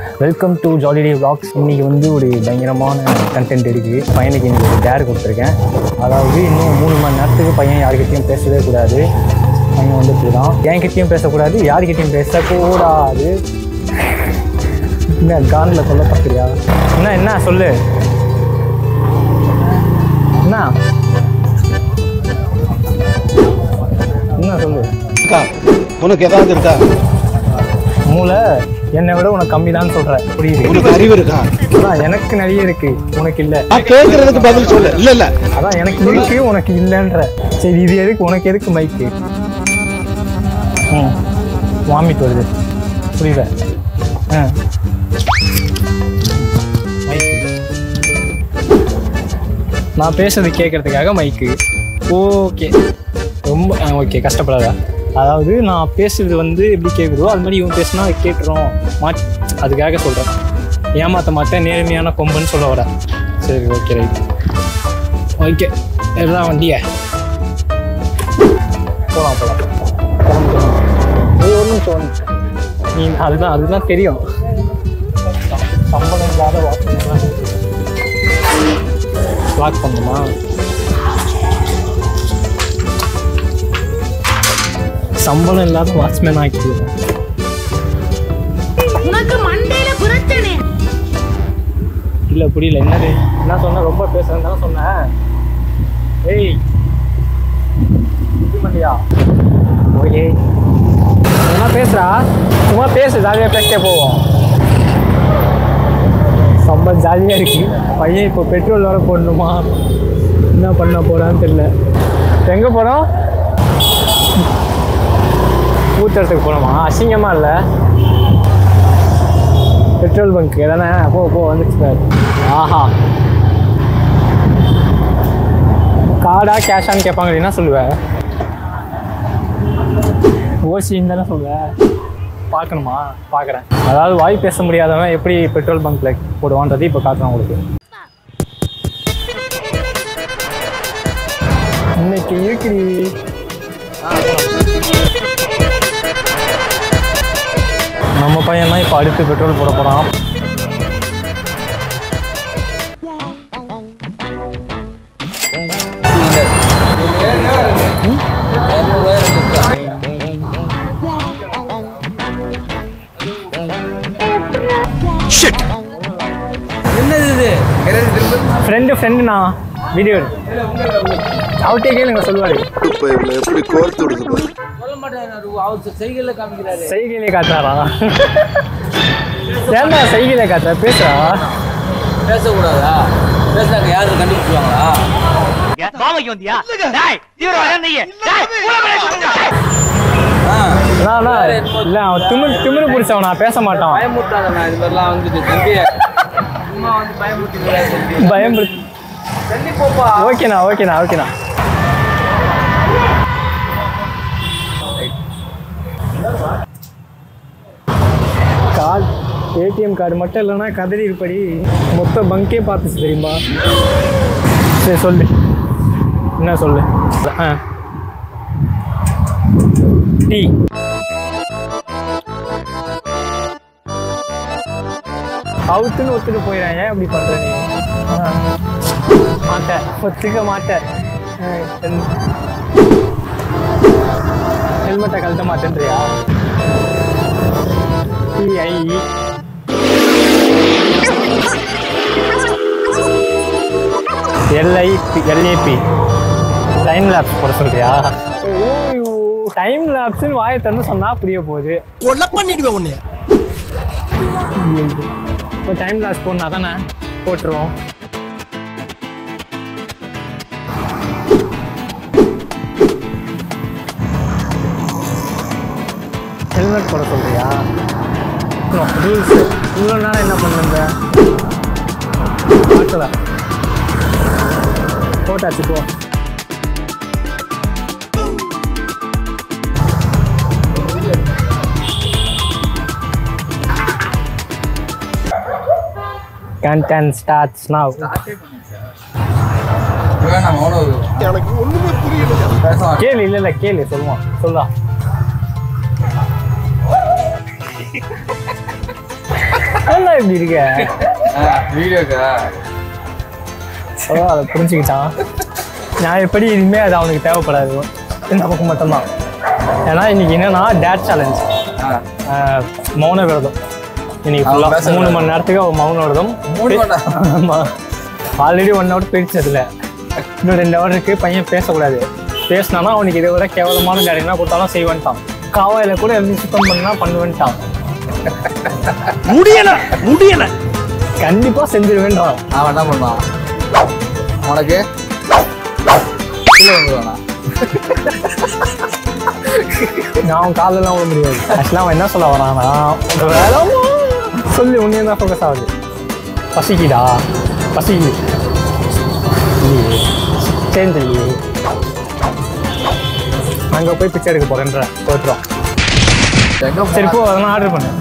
Welcome to Jolly Day vlogs இன்னைக்கு வந்து ஒரு பயங்கரமான கண்டென்ட் இருக்குது பையனுக்கு இன்னைக்கு ஒரு டேர் கொடுத்துருக்கேன் அதாவது இன்னும் மூணு மணி நேரத்துக்கு பையன் யாருக்கிட்டையும் பேசவே கூடாது பையன் வந்து இப்படி தான் என்கிட்டயும் பேசக்கூடாது யாருக்கிட்டையும் பேசக்கூடாது என்ன கானில் சொல்ல பார்க்குறியா என்ன என்ன சொல்லு என்ன என்ன சொல்லு இருக்கா உனக்கு ஏதாவது இருக்கா மூளை என்னை விட உனக்கு கம்மி தான் சொல்கிறேன் புரியுது உனக்கு அறிவு இருக்கா அதான் எனக்கு நிறைய இருக்கு உனக்கு இல்லை நான் கேட்கறதுக்கு பதில் சொல்லு இல்ல இல்ல அதான் எனக்கு இருக்கு உனக்கு இல்லைன்ற சரி இது எதுக்கு உனக்கு எதுக்கு மைக்கு ம் வாமிட் வருது புரியல ஆ மைக்கு நான் பேசுறது கேட்கறதுக்காக மைக்கு ஓகே ரொம்ப ஓகே கஷ்டப்படாத அதாவது நான் பேசுறது வந்து எப்படி கேட்குதோ அது மாதிரி இவன் பேசுனா அது கேட்டுரும் மா அதுக்காக சொல்கிறேன் ஏமாற்ற மாட்டேன் நேர்மையான கொம்புன்னு சொல்ல வர சரி ஓகே ரைட் ஓகே எல்லாம் வண்டிய போகலாம் போகலாம் கிளம்பு, கிளம்பு. ஏய், ஒரு நிமிஷம் ஒரு நிமிஷம். நீ அதுதான் அதுதான் தெரியும் சம்பளம் இல்லாத வாட்ச் லாக் பண்ணுமா சம்பளம் இல்லாத வாட்ச்மேன் ஆக்கிடுவேன் உனக்கு மண்டையில பிரச்சனை இல்லை புரியல என்னது என்ன சொன்ன ரொம்ப பேசுறேன்னு தானே சொன்னேன் ஏய் இது பண்ணியா ஓகே சும்மா பேசுறா சும்மா பேசு ஜாலியாக பேசிட்டே போவோம் ரொம்ப ஜாலியாக இருக்கு பையன் இப்போ பெட்ரோல் வர போடணுமா என்ன பண்ண போறான்னு தெரியல எங்கே போகிறோம் ஊத்துறதுக்கு போகிறோமா அசிங்கமா இல்லை பெட்ரோல் பங்க் தானே போ போ வந்துச்சு பாரு ஆஹா கார்டா கேஷான்னு கேட்பாங்க என்ன சொல்லுவேன் ஓசின்னு தானே சொல்லுவேன் பார்க்கணுமா பார்க்குறேன் அதாவது வாய் பேச முடியாதவன் எப்படி பெட்ரோல் பங்க்கில் போடுவான்றது இப்போ காட்டுறேன் உங்களுக்கு இன்னைக்கு இருக்குடி நம்ம பையன் தான் இப்போ அடுத்து பெட்ரோல் போட போகிறான் என்னது இது ஃப்ரெண்டு ஃப்ரெண்டுண்ணா வீடியோ அவட்டே கேளுங்க சொல்லுவாரு இப்போ இவங்களை எப்படி கோர்த்து விடுது பாரு சொல்ல மாட்டேன் அவர் செய்கையில காமிக்கிறாரு செய்கையிலே காட்டுறாரா ஏன்டா செய்கையிலே காட்டுற பேசுறா பேசக்கூடாதா பேசுறாங்க யாரும் கண்டுபிடிச்சுவாங்களா ஆ, அண்ணா, அண்ணா, இல்ல அவன் திமிரு திமிரு பிடிச்சவன் நான் பேச மாட்டான் பயமுறுத்தாதண்ணா இது மாதிரிலாம் வந்துட்டு தம்பி அம்மா வந்து பயமுறுத்திக்கிறாரு தம்பி பயம் தள்ளி போப்பா ஓகேண்ணா ஓகேண்ணா ஓகேண்ணா கார்டு ஏடிஎம் கார்டு மட்டும் இல்லைன்னா கதறி இருப்படி மொத்த பங்கே பார்த்துச்சு தெரியுமா சரி சொல்லு என்ன சொல்லு ஆ டீ அவுத்துன்னு ஒத்துட்டு போயிடறேன் ஏன் இப்படி பண்ற நீ ஆ. மாட்டேன் ஒத்துக்க மாட்டேன் ஹெல்மெட்டை கழட்ட மாட்டேன்றியா டிஐ எல்ஐ எல்ஏபி டைம் லேப்ஸ் போட சொல்றியா டைம் லேப்ஸ்னு வாயை திறந்து சொன்னா புரிய போகுது கொலை பண்ணிடுவேன் உன்னைய இப்போ டைம் லாஸ் போடனா தானே போட்டுருவோம் ஹெல்மெட் போட சொல்றியா ரூல்ஸ் இவ்வளோ நேரம் என்ன பண்ணுங்க பார்க்கல போட்டாச்சு போ Content starts now. வேணாம் மௌனம் எனக்கு ஒண்ணுமே புரியல பேச மாட்டேன் கேளு இல்ல இல்ல கேளு சொல்லுவான் சொல்லலாம் என்ன இப்படி இருக்க வீடியோக்கா ஓ அதை புரிஞ்சுக்கிட்டான் நான் எப்படி இனிமே அது அவனுக்கு தேவைப்படாது இந்த பக்கம் மட்டும்தான் ஏன்னா இன்னைக்கு என்னன்னா டேட் சேலஞ்ச் மௌன விரதம் இன்னைக்கு அவன் ஃபுல்லாக பேச மூணு கூடாது. மணி நேரத்துக்கு அவன் மௌன விரதம் மூணு மணி நேரம்? ஆமாம் ஆல்ரெடி ஒன் ஹவர் போயிடுச்சு அதில் இன்னும் ரெண்டு ஹவர் இருக்கு பையன் பேசக்கூடாது பேசினானா அவனுக்கு இதை விட கேவலமான டேடினா கொடுத்தாலும் செய்வேன்ட்டான் காவாயில கூட எப்படி சுத்தம் பண்ணா பண்ணுவேன்ட்டான் முடியல முடியல கண்டிப்பா செஞ்சிருவேன்றான் அவன் என்ன பண்ணுவான் உனக்கு கீழே வந்துடுவானா நான் அவன் காலெல்லாம் விட முடியாது ஆக்சுவலாக அவன் என்ன சொல்ல வரானா ஒரு வேலை சொல்லி உன்னே தான் ஃபோக்கஸ் ஆகுது பசிக்குதா பசிக்கு இல்லையே சேர்ந்து இல்லையே அங்கே போய் பிச்சை எடுக்க போறேன்ற தோற்றுறோம் எங்க சரி போ அதெல்லாம் ஆர்டர் பண்ணு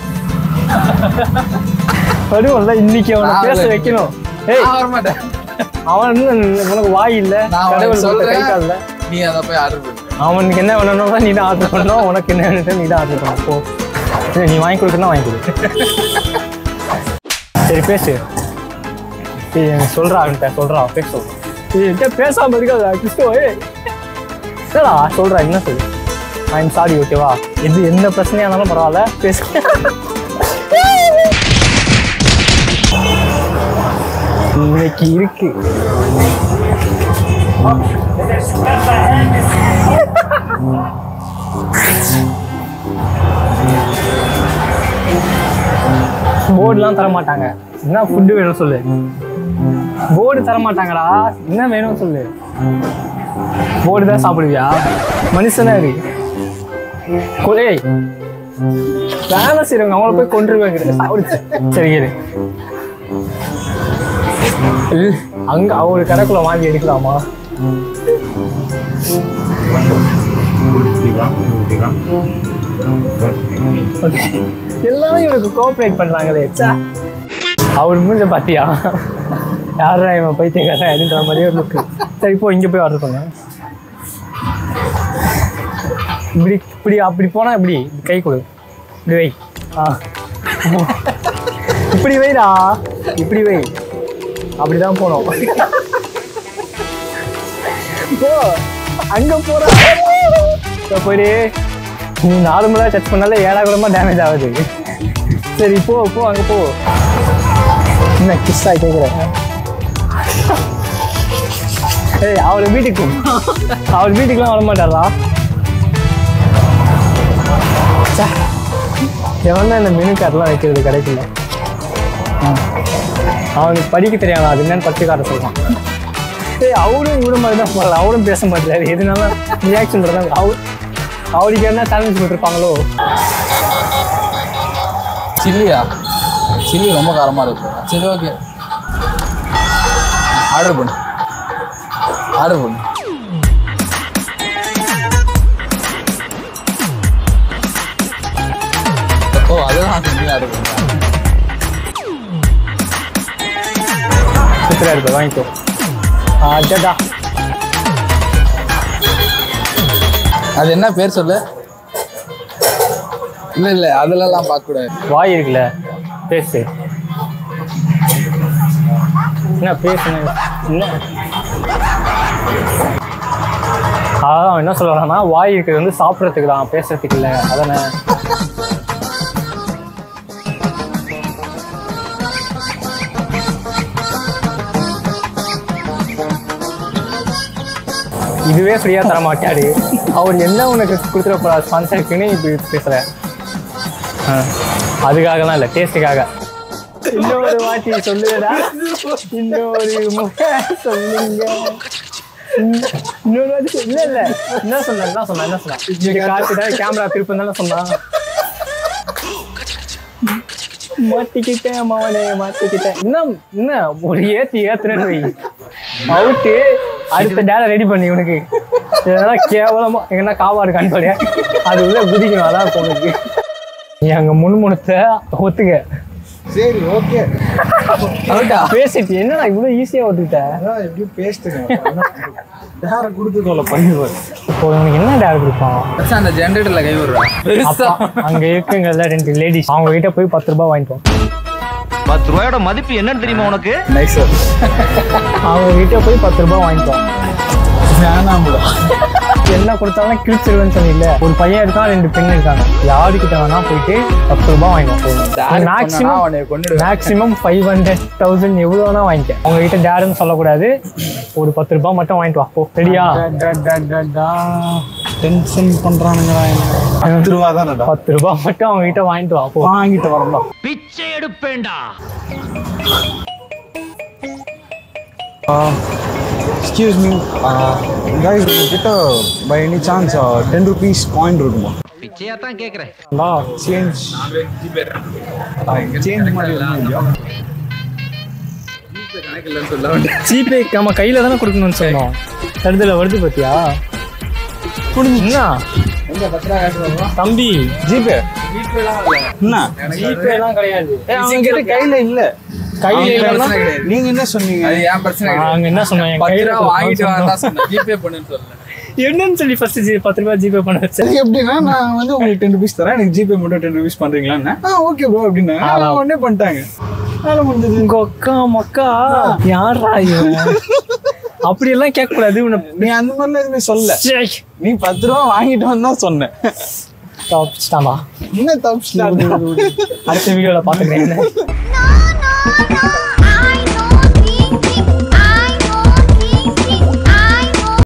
வருவோம்ல இன்னைக்கு அவனை நான் பேச வரல. வைக்கணும் ஏய் நான் வரமாட்டேன் அவன் இன்னும் உனக்கு வாய் இல்ல நான் கடவுள் உனக்கு கொடுத்த கை சொல்றேன் கால்ல நீ அதை போய் ஆர்டர் பண்ணு அவனுக்கு என்ன வேணும்னா நீ தான் ஆர்டர் பண்ணணும் உனக்கு என்ன வேணும் நீ தான் ஆர்டர் பண்ணணும் போ சரி, நீ வாங்கி கொடுக்கணும் வாங்கி கொடு சரி பேசு சரி எனக்கு சொல்றா அவன்கிட்ட சொல்றா பேச சொல்லு என்கிட்ட பேசாம இருக்காதா கிறிஸ்துவ சரிடா சொல்றா என்ன சொல்லு ஐ எம் சாரி ஓகேவா எது எந்த பிரச்சனையா இருந்தாலும் பரவாயில்ல பேசு இன்னைக்கு இருக்கு போர்டுலாம் தர மாட்டாங்க என்ன ஃபுட்டு வேணும் சொல்லு போர்டு தர மாட்டாங்கடா என்ன வேணும் சொல்லு போர்டு தான் சாப்பிடுவியா மனுஷனா இரு கொலை வேலை செய்றவங்க அவங்கள போய் கொண்டுருவாங்க சாப்பிடுச்சு சரி கேளு இல்ல, அங்க ஒரு கடைக்குள்ள வாங்கி எடுக்கலாமா Okay. எல்லாரும் இவனுக்கு கோஆப்ரேட் பண்றாங்களே ச்சே. அவர் மூஞ்ச பாத்தியா யாரா இவன் பைத்தியக்காரன் அப்படின்ற மாதிரியே ஒரு லுக்கு சரி இப்போ இங்க போய் ஆர்டர் பண்ணு இப்படி இப்படி அப்படி போனா இப்படி கை கொடு இப்படி வை ஆ இப்படி வைடா இப்படி வை அப்படிதான் போனோம் போ அங்க போற இப்ப போயிடு நீ நார்மலா டச் பண்ணாலே ஏழா கூடமா டேமேஜ் ஆகுது சரி போ போ அங்க போ என்ன கிஸ்ஸா கேக்குறேன் ஏய் அவளை வீட்டுக்கு அவள் வீட்டுக்குலாம் வர மாட்டாரா எவன் தான் இந்த மெனு கார்டெலாம் வைக்கிறது கடைக்குள்ள அவனுக்கு படிக்க தெரியாதா அது என்னன்னு பச்சை காட்ட சொல்றான் ஏய் அவரும் இவரு மாதிரி தான் போகல அவரும் பேச மாட்டாரு எதுனால ரியாக்ஷன் பண்ணுறாங்க அவர் அவருக்கு என்ன சேலஞ்ச் போட்டிருப்பாங்களோ சில்லியா சில்லி ரொம்ப காரமா இருக்கு சரி ஓகே ஆர்டர் பண்ணு ஆர்டர் பண்ணு ஓ அதுதான் சில்லி ஆர்டர் பண்ணுறேன் சூப்பராக இருக்கு வாங்கிக்கோ அடடா அது என்ன பேர் சொல்லு இல்ல இல்ல அதுலலாம் பார்க்க கூடாது வாய் இருக்குல்ல பேசு என்ன பேசுன என்ன அதான் அவன் என்ன சொல்றான்னா வாய் இருக்கிறது வந்து சாப்பிட்றதுக்கு தான் பேசுறதுக்கு இல்லை அதானே இதுவே ஃப்ரீயா தர மாட்டாரு அவர் என்ன உனக்கு கொடுத்துட போறா ஸ்பான்சருக்குன்னு இப்படி பேசுற ஆ, அதுக்காகலாம் இல்லை டேஸ்ட்டுக்காக இன்னொரு வாட்டி சொல்லுடா இன்னொரு முறை சொல்லுங்க இன்ன- இன்னொரு வாட்டி சொல்லு. இல்ல இல்ல என்ன சொன்ன என்ன சொன்ன என்ன சொன்ன இங்க காட்டுடா கேமரா திருப்பம் தானே சொன்னான் மாட்டிக்கிட்டேன் மவனே மாட்டிக்கிட்டேன் இன்னும் என்ன ஒரு ஏத்தி ஏத்துறேன்னு வை அவுட்டு அடுத்த டேலை ரெடி பண்ணி இவனுக்கு இதெல்லாம் கேவலமா எங்கன்னா காவாடு கண்படியா அது உள்ள குதிக்கணும் அதான் இப்போ உனக்கு நீ அங்க முன்முணுத்த ஒத்துக்க சரி ஓகே அவுட்டா பேசிட்டு என்னடா இவ்வளோ ஈஸியாக ஓட்டுக்கிட்ட எப்படியும் பேசிட்டு வேற கொடுத்துக்கோல பண்ணிடுவார் இப்போ உனக்கு என்ன டேர் கொடுப்பான் மச்சான், அந்த ஜென்ரேட்டர்ல கை விடுறா பெருசா அங்க இருக்குங்கல்ல ரெண்டு லேடிஸ் அவங்க கிட்ட போய் பத்து ரூபாய் வாங்கிட்டோம் பத்து ரூபாயோட மதிப்பு என்னன்னு தெரியுமா உனக்கு நைஸ் சார் அவங்க கிட்ட போய் பத்து ரூபாய் வாங்கிட்டோம் வேணாம்டா என்ன கொடுத்தாலும் கிழிச்சிருவேன்னு சொன்னீங்கல்ல ஒரு பையன் இருக்கான் ரெண்டு பெண் இருக்காங்க யாருக்கிட்ட வேணா போயிட்டு பத்து ரூபாய் வாங்கிக்கோங்க மேக்ஸிமம் உன்னை கொன்னுடுவேன். மேக்ஸிமம் ஃபைவ் ஹண்ட்ரட் தௌசண்ட் எவ்வளோ வேணா வாங்கிக்க அவங்க கிட்ட டேருன்னு சொல்லக்கூடாது ஒரு பத்து ரூபாய் மட்டும் வாங்கிட்டு வா போ சரியா டென்ஷன் பண்றானுங்களா என்ன பத்து ரூபா தானடா பத்து ரூபாய் மட்டும் அவங்க கிட்ட வாங்கிட்டு வா போ வாங்கிட்டு வரலாம் பிச்சை எடுப்பேன்டா எக்ஸ்கியூஸ் மீ கைஸ் உங்ககிட்ட by any chance ten rupees coin இருக்குமா பிச்சையா தான் கேக்குறேன் வா. சேஞ்ச் சேஞ்ச் மாதிரி ஒன்றும் இல்லையா கணக்கு இல்லைன்னு சொல்ல வேண்டிய ஜிபே நம்ம கையில தானே கொடுக்கணும்னு சொன்னோம் தடுதல வருது பாத்தியா என்ன எங்க பத்து ரூபா காசு வருவா தம்பி ஜிபே என்ன ஜிபே எல்லாம் கிடையாது அவங்க கிட்ட கையில இல்ல கையில அவங்க இல்லைன்னா பிரச்சனை கிடையாது. நீங்க என்ன சொன்னீங்க அது என் பிரச்சனை கிடையாது. அவங்க என்ன சொன்னாங்க என் பத்து கையில ரூபா வாங்கிட்டு கொடுக்கணும்னு வரதா சொன்னேன் ஜிபே பண்ணுன்னு சொல்லல என்னன்னு சொல்லி ஃபர்ஸ்ட் ஜி பத்து ரூபாய் ஜிபே பண்ண வச்சேன் சரி எப்படின்னா நான் வந்து உங்களுக்கு டென் ருபீஸ் தரேன் எனக்கு ஜிபே மட்டும் டென் ருபீஸ் பண்றீங்களான்னு ஆ ஓகே ப்ரோ அப்படின்னா ஆமா. உடனே பண்ணிட்டாங்க வேலை முடிஞ்சது உங்க அக்கா மக்கா யாரா இவன் அப்படி எல்லாம் கேட்க கூடாது உன்னை நீ அந்த மாதிரிலாம் எதுவுமே சொல்ல ச்சே, நீ பத்து ரூபா வாங்கிட்டு வந்தா சொன்னேன் தப்பிச்சிட்டாமா என்ன தப்பு அடுத்த வீடியோல பாத்துக்கிறேன் no, no, no.